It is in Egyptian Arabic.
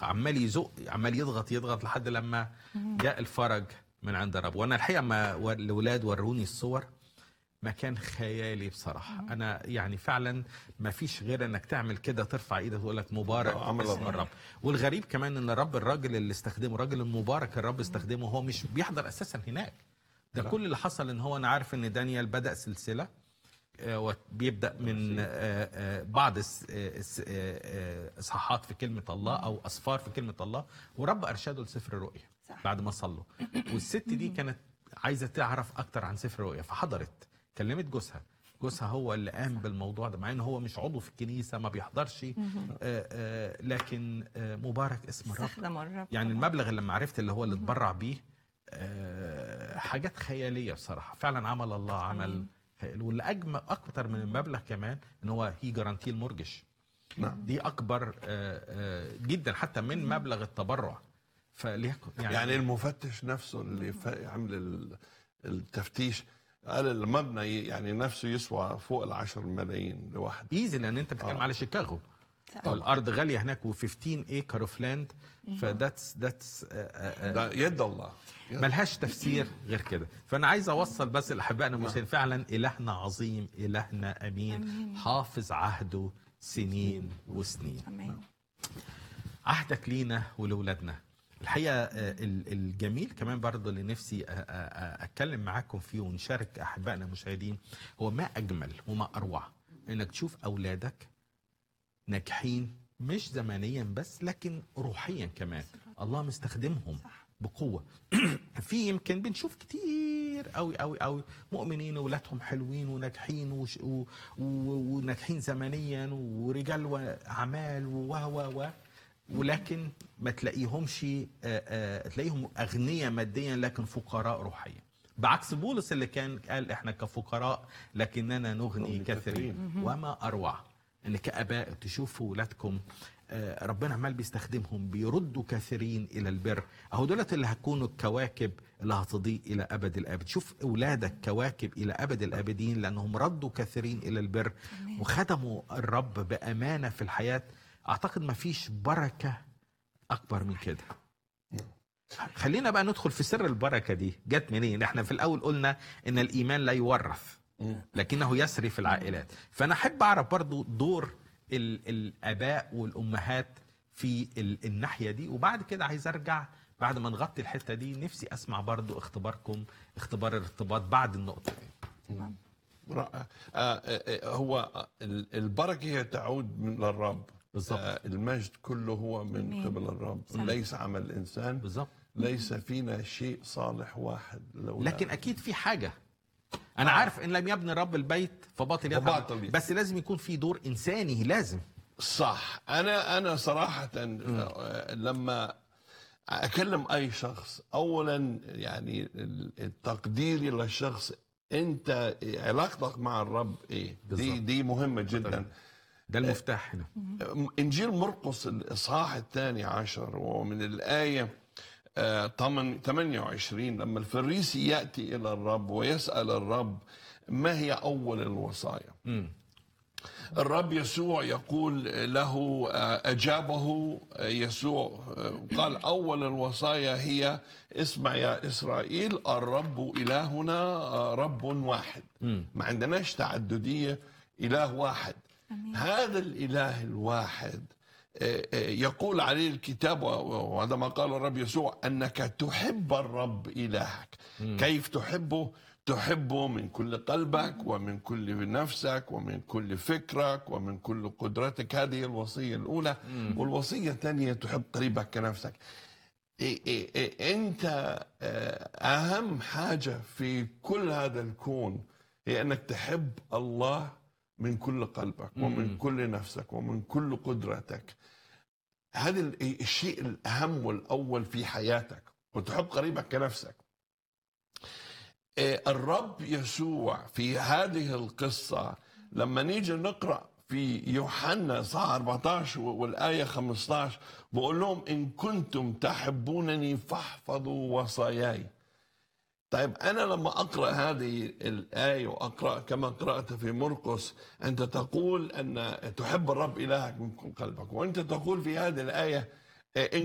عمال يزق عمال يضغط يضغط لحد لما جاء الفرج من عند الرب وانا الحقيقه ما و- الاولاد وروني الصور مكان خيالي بصراحه انا يعني فعلا ما فيش غير انك تعمل كده ترفع ايدك وتقول لك مبارك آه، عمل اسم الله. الرب والغريب كمان ان الرب الراجل اللي استخدمه الراجل المبارك الرب استخدمه هو مش بيحضر اساسا هناك ده لا. كل اللي حصل ان هو انا عارف ان دانيال بدا سلسله آه، وبيبدا من آه، آه، بعض الس- آه، الس- آه، آه، اصحاحات في كلمه الله او اسفار في كلمه الله ورب ارشده لسفر الرؤيا صح. بعد ما صلوا والست دي كانت عايزه تعرف اكتر عن سفر الرؤيا فحضرت كلمت جوزها جوزها هو اللي قام بالموضوع ده مع ان هو مش عضو في الكنيسه ما بيحضرش آه، آه، لكن آه، مبارك اسم الرب استخدم الرب يعني طبعاً. المبلغ اللي لما عرفت اللي هو اللي اتبرع بيه آه، حاجات خياليه بصراحه فعلا عمل الله عمل آمين. خيال واللي اجمل اكتر من المبلغ كمان ان هو هي جارانتي المورجش نعم دي اكبر آه، آه، جدا حتى من مبلغ التبرع فليكن يعني, يعني المفتش نفسه اللي فا- عمل ال- التفتيش قال المبنى يعني نفسه يسوى فوق العشر ملايين لوحده ايزي لان انت بتتكلم آه. على شيكاغو صح. الارض غاليه هناك و15 ايكر اوف لاند فذاتس ذاتس ده يد الله يد ملهاش تفسير غير كده فانا عايز اوصل بس لاحبائنا المسلمين فعلا الهنا عظيم الهنا امين أمين. حافظ عهده سنين وسنين امين عهدك لينا ولولادنا الحقيقه آه، ال- الجميل كمان برضه اللي نفسي آه، آه، آه، اتكلم معاكم فيه ونشارك احبائنا المشاهدين هو ما اجمل وما اروع انك تشوف اولادك ناجحين مش زمنيا بس لكن روحيا كمان الله مستخدمهم صح. بقوه في يمكن بنشوف كتير قوي قوي قوي مؤمنين ولادهم حلوين وناجحين وش و و وناجحين زمنيا ورجال واعمال و و و ولكن ما تلاقيهمش آه، آه، تلاقيهم اغنياء ماديا لكن فقراء روحيا بعكس بولس اللي كان قال احنا كفقراء لكننا نغني نغني كثيرين وما اروع ان كاباء تشوفوا ولادكم آه، ربنا عمال بيستخدمهم بيردوا كثيرين الى البر اهو دولت اللي هتكونوا الكواكب اللي هتضيء الى ابد الابد شوف اولادك كواكب الى ابد الابدين لانهم ردوا كثيرين الى البر وخدموا الرب بامانه في الحياه اعتقد ما فيش بركه اكبر من كده خلينا بقى ندخل في سر البركه دي جت منين احنا في الاول قلنا ان الايمان لا يورث لكنه يسري في العائلات فانا احب اعرف برضو دور ال- الاباء والامهات في ال- الناحيه دي وبعد كده عايز ارجع بعد ما نغطي الحته دي نفسي اسمع برضو اختباركم اختبار الارتباط بعد النقطه دي رائع آه، آه، آه، هو ال- البركه هي تعود من الرب بالظبط. آه، المجد كله هو من أمين. قبل الرب صح. ليس عمل الانسان بالظبط ليس فينا شيء صالح واحد لو لكن اكيد في حاجه انا عارف ان لم يبني رب البيت فباطل يفعل فباطل يفعل. بس لازم يكون في دور انساني لازم صح انا انا صراحه آه، لما اكلم اي شخص اولا يعني التقدير للشخص انت علاقتك مع الرب ايه دي بالظبط. دي مهمه جدا ده المفتاح هنا انجيل مرقس الاصحاح الثاني عشر ومن الايه آه، تمن- 28 لما الفريسي ياتي الى الرب ويسال الرب ما هي اول الوصايا مم. الرب يسوع يقول له آه، اجابه آه، يسوع آه، قال اول الوصايا هي اسمع يا اسرائيل الرب الهنا آه، رب واحد مم. ما عندناش تعدديه اله واحد هذا الاله الواحد آه، آه، يقول عليه الكتاب و- وهذا ما قال الرب يسوع انك تحب الرب الهك كيف تحبه تحبه من كل قلبك ومن كل نفسك ومن كل فكرك ومن كل قدرتك هذه الوصيه الاولى والوصيه الثانيه تحب قريبك كنفسك إيه إيه إيه انت آه، اهم حاجه في كل هذا الكون هي انك تحب الله من كل قلبك ومن كل نفسك ومن كل قدرتك هذا ال- الشيء الاهم والاول في حياتك وتحب قريبك كنفسك آه، الرب يسوع في هذه القصه لما نيجي نقرا في يوحنا صح 14 والايه 15 بقول لهم ان كنتم تحبونني فاحفظوا وصاياي طيب انا لما اقرا هذه الايه واقرا كما قرات في مرقس انت تقول ان تحب الرب الهك من كل قلبك وانت تقول في هذه الايه ان